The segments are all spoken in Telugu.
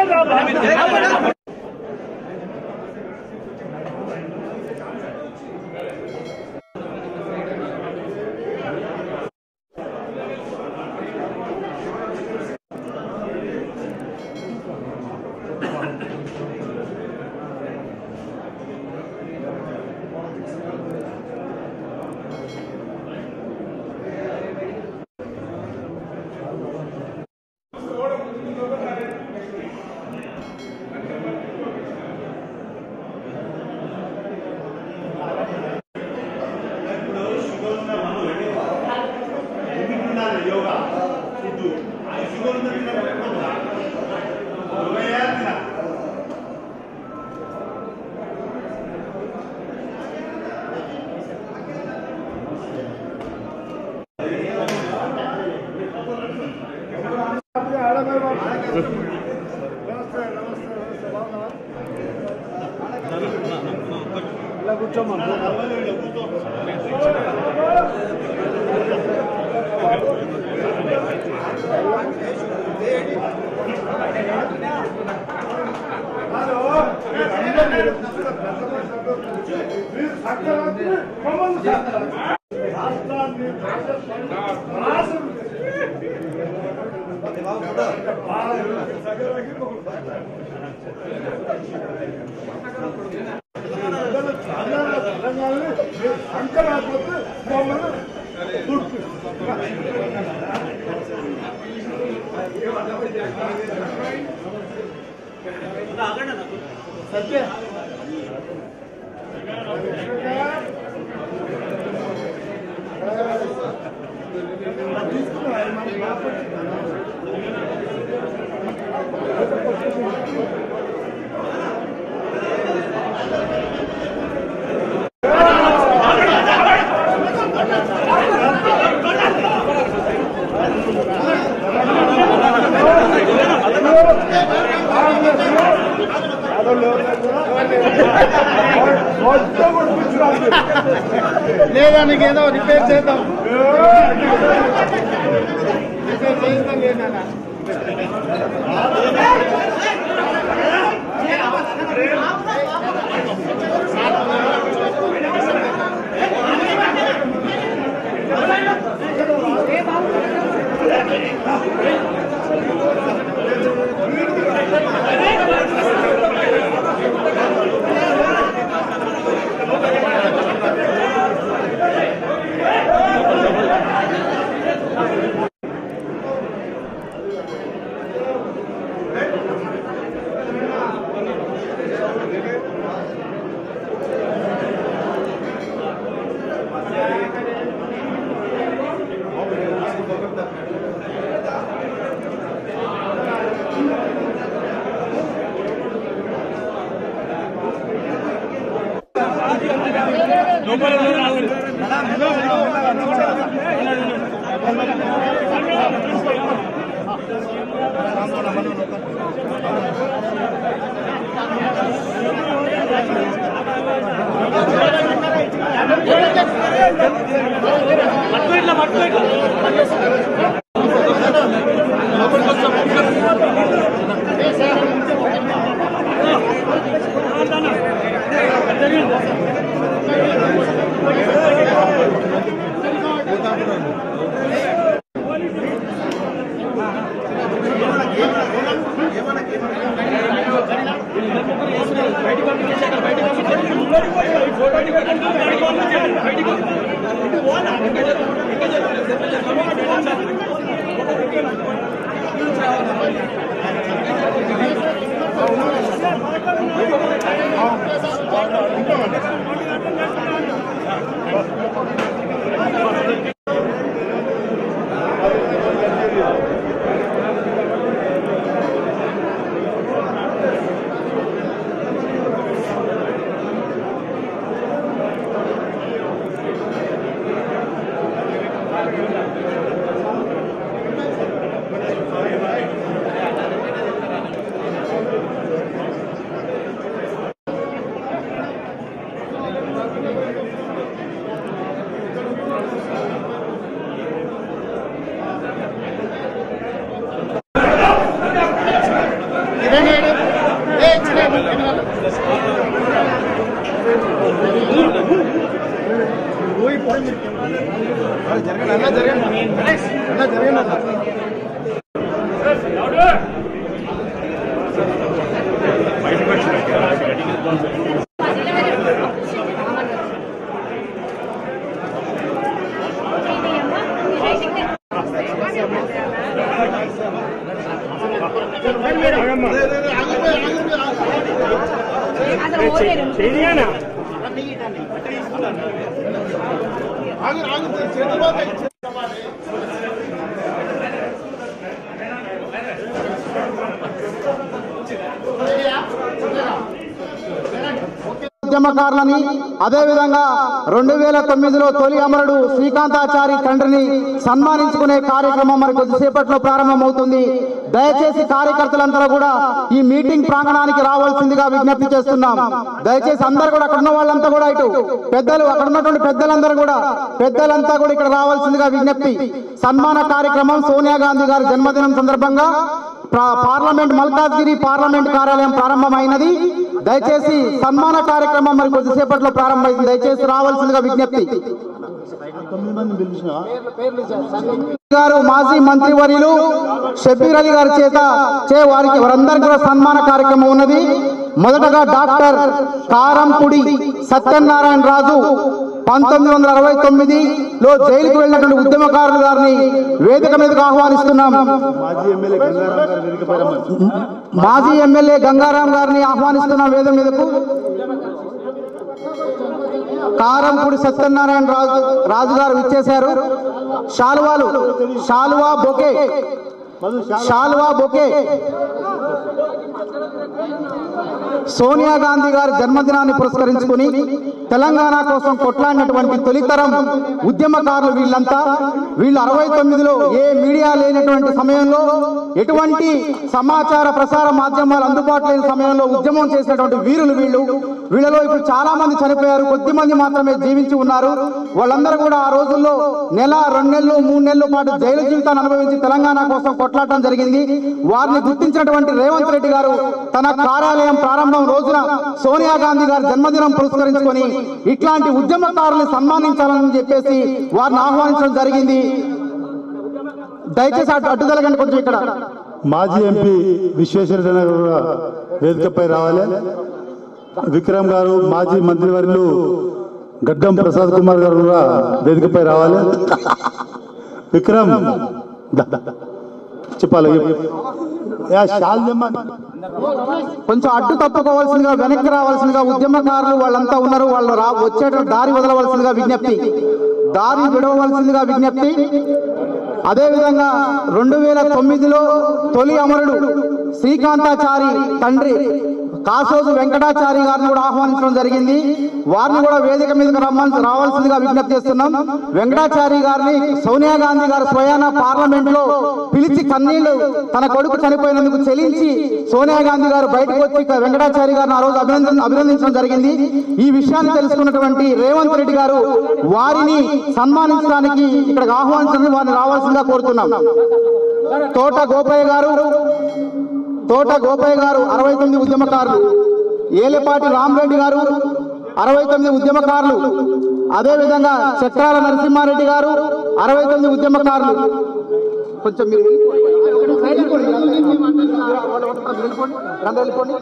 ಯೋಗ ಇದ್ದು ಆ ಶಿವನದಿಂದ ಯೋಗಯಾತ್ನ లేదా నీకు ఏదో రిపేర్ చేద్దాం రిపేర్ చేస్తాం లేదా ¡Vamos! జరగండి అన్న జరగండి అన్న జరగండి అన్న ఆగు ఆగు చేతులు పోతాయి ఉద్యమకారులని అదేవిధంగా రెండు వేల తొమ్మిదిలో తొలి అమరుడు శ్రీకాంతాచారి తండ్రిని సన్మానించుకునే కార్యక్రమం మరి కొద్దిసేపట్లో ప్రారంభమవుతుంది దయచేసి కార్యకర్తలందరూ కూడా ఈ మీటింగ్ ప్రాంగణానికి రావాల్సిందిగా విజ్ఞప్తి చేస్తున్నాం దయచేసి అందరూ కూడా అక్కడ ఉన్న వాళ్ళంతా కూడా ఇటు పెద్దలు అక్కడ ఉన్నటువంటి పెద్దలందరూ కూడా పెద్దలంతా కూడా ఇక్కడ రావాల్సిందిగా విజ్ఞప్తి సన్మాన కార్యక్రమం సోనియా గాంధీ గారి జన్మదినం సందర్భంగా ప్రా- పార్లమెంట్ మల్కాజ్గిరి పార్లమెంట్ కార్యాలయం ప్రారంభమైనది దయచేసి సన్మాన కార్యక్రమం మరి కొద్దిసేపట్లో ప్రారంభమైంది దయచేసి రావాల్సిందిగా విజ్ఞప్తి గారు మాజీ మంత్రివర్యులు షబీర్ అలీ గారి చేత చే వారికి వారందరికీ కూడా సన్మాన కార్యక్రమం ఉన్నది మొదటగా డాక్టర్ కారంపుడి సత్యనారాయణ రాజు పంతొమ్మిది వందల అరవై తొమ్మిదిలో జైలుకు వెళ్ళినటువంటి ఉద్యమకారులు గారిని వేదిక మీదకు ఆహ్వానిస్తున్నాం మాజీ ఎమ్మెల్యే గంగారాం గారిని ఆహ్వానిస్తున్నాం వేదిక మీదకు కారంపూడి సత్యనారాయణ రాజు రాజు గారు ఇచ్చేశారు శాలువాలు శాలువా బొకే శాలువా బొకే సోనియా గాంధీ గారి జన్మదినాన్ని పురస్కరించుకుని తెలంగాణ కోసం కొట్లాడినటువంటి తొలితరం ఉద్యమకారులు వీళ్ళంతా వీళ్ళు అరవై తొమ్మిదిలో ఏ మీడియా లేనటువంటి సమయంలో ఎటువంటి సమాచార ప్రసార మాధ్యమాలు అందుబాటులో లేని సమయంలో ఉద్యమం చేసినటువంటి వీరులు వీళ్ళు వీళ్ళలో ఇప్పుడు చాలా మంది చనిపోయారు కొద్ది మంది మాత్రమే జీవించి ఉన్నారు వాళ్ళందరూ కూడా ఆ రోజుల్లో నెల రెండు నెలలు మూడు నెలల పాటు జైలు జీవితాన్ని అనుభవించి తెలంగాణ కోసం కొట్లాడటం జరిగింది వారిని గుర్తించినటువంటి రేవంత్ రెడ్డి గారు తన కార్యాలయం ప్రారంభం రోజున సోనియా గాంధీ గారి జన్మదినం పురస్కరించుకొని ఇట్లాంటి ఉద్యమకారులను సన్మానించాలని చెప్పేసి వారిని ఆహ్వానించడం జరిగింది దయచేసి అడ్డు అడ్డుదలగండి కొంచెం ఇక్కడ మాజీ ఎంపీ విశ్వేశ్వర గారు కూడా వేదికపై రావాలి విక్రమ్ గారు మాజీ మంత్రివర్యులు గడ్డం ప్రసాద్ కుమార్ గారు కూడా వేదికపై రావాలి విక్రమ్ దా, దా. చెప్పాలి యా, షాల్ తెమ్మని. కొంచెం అడ్డు తప్పుకోవాల్సిందిగా వెనక్కి రావాల్సిందిగా ఉద్యమకారులు వాళ్ళంతా ఉన్నారు వాళ్ళు రా వచ్చేట దారి వదలవలసిందిగా విజ్ఞప్తి దారి విడవలసిందిగా విజ్ఞప్తి అదేవిధంగా రెండు వేల తొమ్మిదిలో తొలి అమరుడు శ్రీకాంతాచారి తండ్రి కాసోజు వెంకటాచారి గారిని కూడా ఆహ్వానించడం జరిగింది వారిని కూడా వేదిక మీదకి రమ్మని రావాల్సిందిగా విజ్ఞప్తి చేస్తున్నాం వెంకటాచారి గారిని సోనియా గాంధీ గారు స్వయాన పార్లమెంట్ లో పిలిచి కన్నీళ్లు తన కొడుకు చనిపోయినందుకు చెల్లించి సోనియా గాంధీ గారు బయటకు వచ్చి వెంకటాచారి గారిని ఆ రోజు అభినందన అభినందించడం జరిగింది ఈ విషయాన్ని తెలుసుకున్నటువంటి రేవంత్ రెడ్డి గారు వారిని సన్మానించడానికి ఇక్కడికి ఆహ్వానించడానికి వారిని రావాల్సిందిగా కోరుతున్నాం తోట గోపయ్య గారు తోట గోపయ్య గారు అరవై తొమ్మిది ఉద్యమకారులు ఏలేపాటి రామరెడ్డి గారు అరవై తొమ్మిది ఉద్యమకారులు అదేవిధంగా చక్రాల నరసింహారెడ్డి గారు అరవై తొమ్మిది ఉద్యమకారులు కొంచెం మీరు వెళ్ళిపోండి. వెళ్ళిపోండి. రండి, వెళ్ళిపోండి.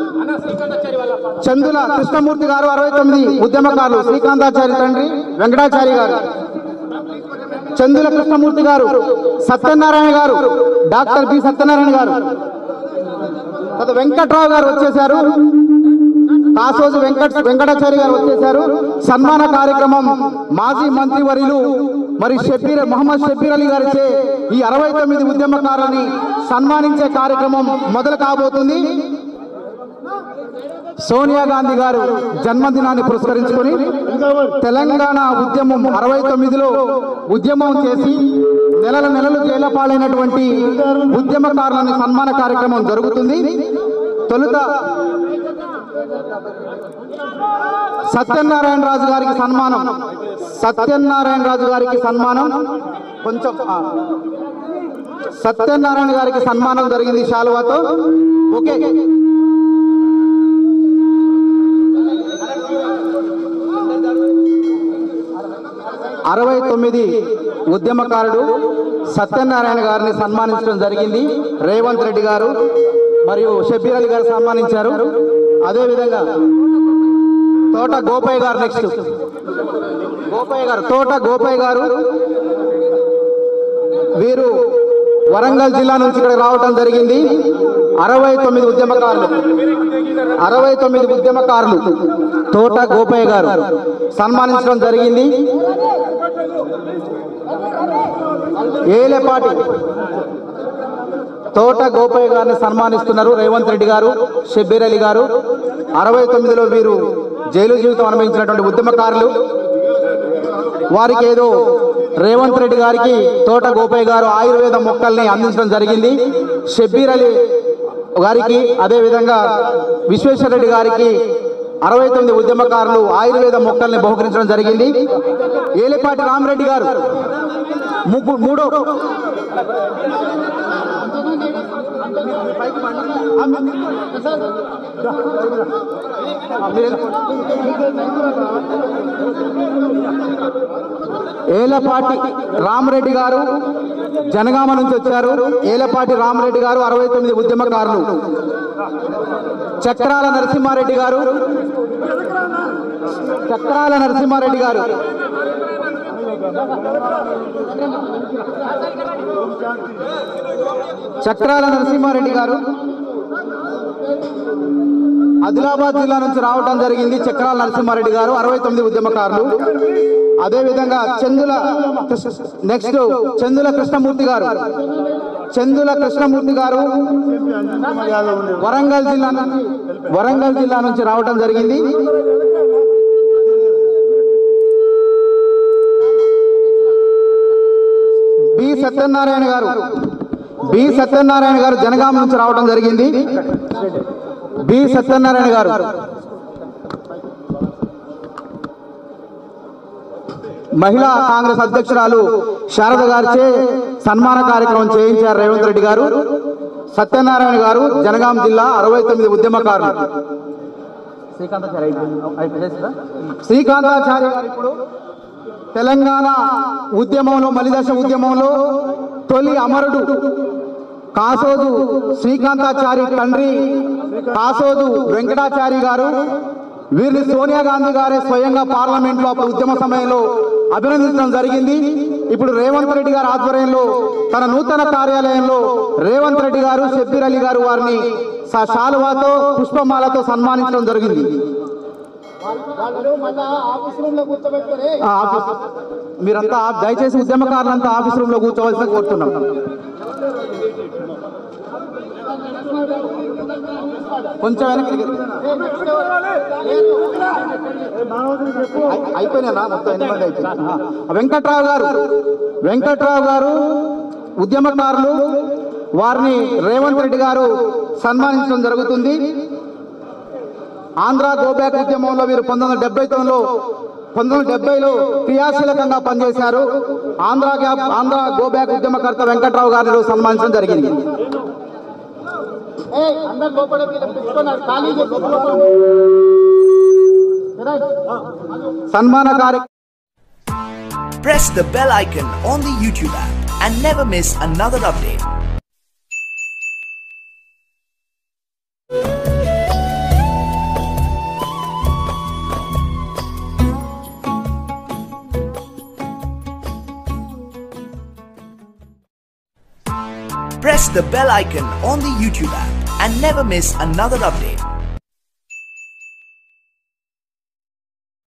చందుల కృష్ణమూర్తి గారు అరవై తొమ్మిది ఉద్యమకారులు శ్రీకాంతాచారి తండ్రి వెంకటాచారి గారు చందుల కృష్ణమూర్తి గారు సత్యనారాయణ గారు డాక్టర్ బి సత్యనారాయణ గారు తర్వాత వెంకట్రావు గారు వచ్చేశారు కాసోజు వెంకట వెంకటాచారి గారు వచ్చేశారు సన్మాన కార్యక్రమం మాజీ మంత్రివర్యులు మరి షబీర్ మొహమ్మద్ షబీర్ అలీ గారిచే ఈ అరవై తొమ్మిది ఉద్యమకారులని సన్మానించే కార్యక్రమం మొదలు కాబోతుంది సోనియా గాంధీ గారు జన్మదినాన్ని పురస్కరించుకొని తెలంగాణ ఉద్యమం అరవై తొమ్మిదిలో ఉద్యమం చేసి నెలల నెలలు జైలపాలైనటువంటి ఉద్యమకారులను సన్మాన కార్యక్రమం జరుగుతుంది తొలుత సత్యనారాయణ రాజు గారికి సన్మానం సత్యనారాయణ రాజు గారికి సన్మానం కొంచెం ఆ. సత్యనారాయణ గారికి సన్మానం జరిగింది శాలువాతో ఓకే అరవై తొమ్మిది ఉద్యమకారుడు సత్యనారాయణ గారిని సన్మానించడం జరిగింది రేవంత్ రెడ్డి గారు మరియు షబీర్ అలీ గారు సన్మానించారు అదేవిధంగా తోట గోపయ్య గారు నెక్స్ట్ గోపయ్య గారు తోట గోపయ్య గారు వీరు వరంగల్ జిల్లా నుంచి ఇక్కడ రావటం జరిగింది అరవై తొమ్మిది ఉద్యమకారులు అరవై తొమ్మిది ఉద్యమకారులు తోట గోపయ్య గారు సన్మానించడం జరిగింది ఏలేపాటి తోట గోపయ్య గారిని సన్మానిస్తున్నారు రేవంత్ రెడ్డి గారు షబ్బీర్ అలీ గారు అరవై తొమ్మిదిలో వీరు జైలు జీవితం అనుభవించినటువంటి ఉద్యమకారులు వారికి ఏదో రేవంత్ రెడ్డి గారికి తోట గోపయ్య గారు ఆయుర్వేద మొక్కల్ని అందించడం జరిగింది షబ్బీర్ అలీ గారికి అదేవిధంగా విశ్వేశ్వర రెడ్డి గారికి అరవై తొమ్మిది ఉద్యమకారులు ఆయుర్వేద మొక్కల్ని బహుకరించడం జరిగింది ఏలిపాటి రామరెడ్డి గారు ముగ్గు మూడో ఏలపాటి రామరెడ్డి గారు జనగామ నుంచి వచ్చారు ఏలపాటి రామరెడ్డి గారు అరవై తొమ్మిది ఉద్యమకారులు చక్రాల నరసింహారెడ్డి గారు చక్రాల నరసింహారెడ్డి గారు చక్రాల నరసింహారెడ్డి గారు ఆదిలాబాద్ జిల్లా నుంచి రావడం జరిగింది చక్రాల నరసింహారెడ్డి గారు అరవై తొమ్మిది ఉద్యమకారులు అదేవిధంగా చందుల నెక్స్ట్ చందుల కృష్ణమూర్తి గారు చందుల కృష్ణమూర్తి గారు వరంగల్ జిల్లా నుంచి వరంగల్ జిల్లా నుంచి రావడం జరిగింది బి సత్యనారాయణ గారు బి సత్యనారాయణ గారు జనగాం నుంచి రావడం జరిగింది బి సత్యనారాయణ గారు మహిళా కాంగ్రెస్ అధ్యక్షురాలు శారద గారిచే సన్మాన కార్యక్రమం చేయించారు రేవంత్ రెడ్డి గారు సత్యనారాయణ గారు జనగాం జిల్లా అరవై తొమ్మిది ఉద్యమకారులు శ్రీకాంతాచార్య గారు ఇప్పుడు తెలంగాణ ఉద్యమంలో మలిదశ ఉద్యమంలో తొలి అమరుడు కాసోదు శ్రీకాంతాచారి తండ్రి కాసోదు వెంకటాచారి గారు వీరిని సోనియా గాంధీ గారే స్వయంగా పార్లమెంట్ లో అప్పుడు ఉద్యమ సమయంలో అభినందించడం జరిగింది ఇప్పుడు రేవంత్ రెడ్డి గారి ఆధ్వర్యంలో తన నూతన కార్యాలయంలో రేవంత్ రెడ్డి గారు షబ్బీర్ అలీ గారు వారిని స- శాలువాతో పుష్పమాలతో సన్మానించడం జరిగింది ఆ, ఆఫీస్ మీరంతా ఆ- దయచేసి ఉద్యమకారులంతా ఆఫీస్ రూమ్ లో కూర్చోవలసిన కోరుతున్నాం కొంచెం వెనక్కి అయి- అయిపోయినా మొత్తం ఎన్ని మంది అయిపోయింది ఆ, వెంకట్రావు గారు వెంకట్రావు గారు ఉద్యమకారులు వారిని రేవంత్ రెడ్డి గారు సన్మానించడం జరుగుతుంది ఆంధ్ర గోబ్యాక్ ఉద్యమంలో వీరు పంతొమ్మిది వందల డెబ్బై తొమ్మిదిలో పంతొమ్మిది వందల డెబ్బైలో క్రియాశీలకంగా పనిచేశారు ఆంధ్ర గ్యాప్ ఆంధ్ర గోబ్యాక్ ఉద్యమకర్త వెంకట్రావు గారిని ఈరోజు సన్మానించడం జరిగింది సన్మాన కార్యక్రమం Press the bell icon on the YouTube app and never miss another update. Press the bell icon on the YouTube app and never miss another update.